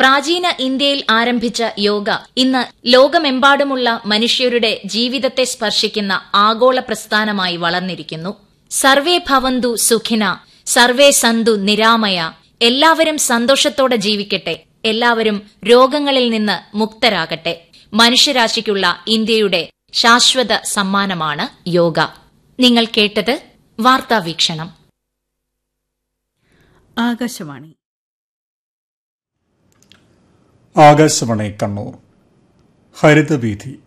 പ്രാചീന ഇന്ത്യയിൽ ആരംഭിച്ച യോഗ ഇന്ന് ലോകമെമ്പാടുമുള്ള മനുഷ്യരുടെ ജീവിതത്തെ സ്പർശിക്കുന്ന ആഗോള പ്രസ്ഥാനമായി വളർന്നിരിക്കുന്നു സർവേ ഭവന്തു സുഖിന സർവേ സന്തു നിരാമയ എല്ലാവരും സന്തോഷത്തോടെ ജീവിക്കട്ടെ എല്ലാവരും രോഗങ്ങളിൽ നിന്ന് മുക്തരാകട്ടെ മനുഷ്യരാശിക്കുള്ള ഇന്ത്യയുടെ ശാശ്വത സമ്മാനമാണ് യോഗ നിങ്ങൾ കേട്ടത് വാർത്താവീക്ഷണം ആകാശവാണി ആകാശവാണി കണ്ണൂർ ഹരിതവീഥി